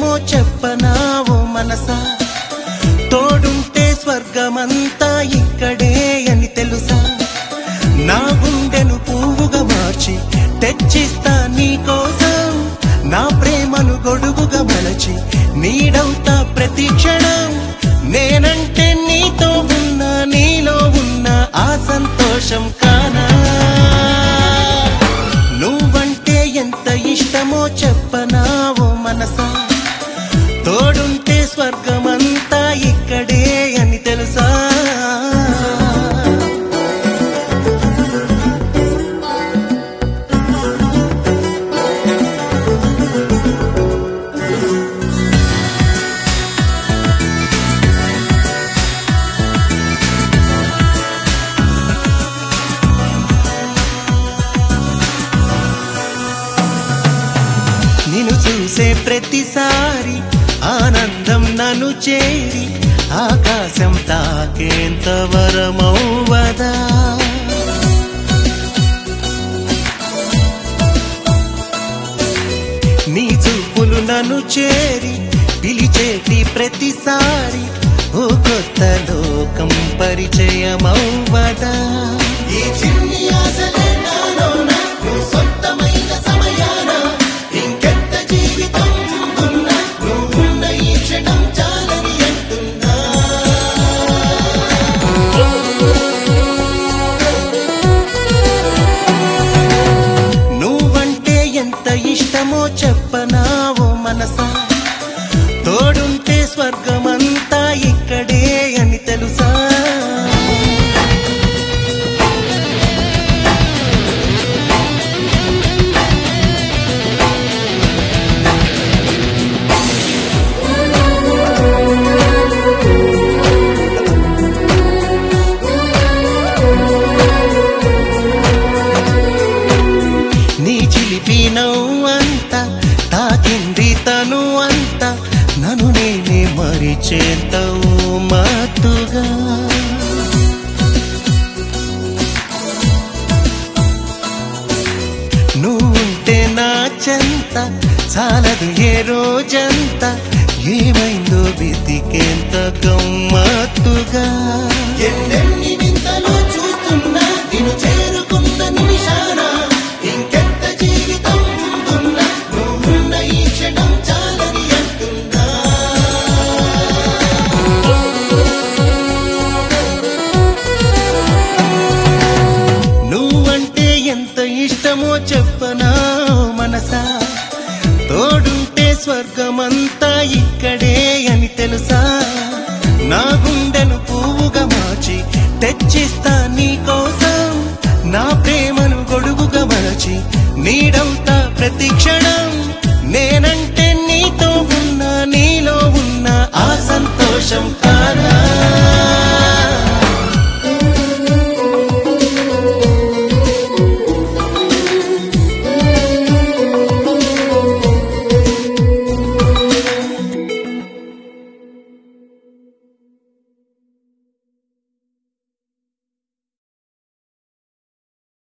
ఇష్టమో చెప్పనావో మనసా తోడుంటే స్వర్గమంతా ఇక్కడే అని తెలుసా నా గుండెను పువ్వుగా మార్చి తెచ్చిస్తా నీ కోసం నా ప్రేమను గొడుగుగా మలచి నీడవుతా ప్రతి క్షణం నేనంటే నీతో ఉన్న నీలో ఉన్న ఆ సంతోషం కానా నువ్వంటే ఎంత ఇష్టమో చెప్పనావో మనసా తోడుంటే స్వర్గమంతా ఇక్కడే అని తెలుసా నిన్ను చూసే ప్రతిసారి ఆనందం నన్ను చేరి ఆకాశం తాకేంత వరమౌవదా నీ చూపులు నన్ను చేరి పిలిచేటి ప్రతిసారి ఓ కొత్త లోకం పరిచయమౌవదా ఈ చిన్ని ఆశలే నాలోన నువ్వు సొంతమైన సమయాన ఇంకెంత జీవితం ఉన్నా నువ్వున్న ఈ క్షణం చాలని అంటున్నా నువ్వంటే ఎంత ఇష్టమో చెప్పనావో మనసా తోడుంటే స్వర్గమంతా ఇక్కడే అని తెలుసా నీ చిలిపి నవ్వంత తాకింది తను అంత నన్ను నేనే మరిచేంతవు మాతుగా నువ్వుంటే నా చెంత చాలదు ఏ రోజంతా ఏమైందో వెతికేంత గమ్మత్తుగా ఎన్నెన్ని వింతలు చూస్తున్నా నిన్ను చేరుకున్న నిమిషాన ఇంకెంత జీవితం ఉంటున్నా నువ్వున్న ఈ క్షణం చాలని అంటున్నా నువ్వంటే ఎంత ఇష్టమో చెప్పనా మనసా తోడుంటే స్వర్గమంతా ఇక్కడే అని తెలుసా నా గుండెను పువ్వుగా మార్చి తెచ్చిస్తా నీ కోసం నా ప్రేమను గొడుగుగా మలచి నీడవుతా ప్రతి క్షణం నేనంటే నీతో ఉన్న నీలో ఉన్న ఆ సంతోషం కా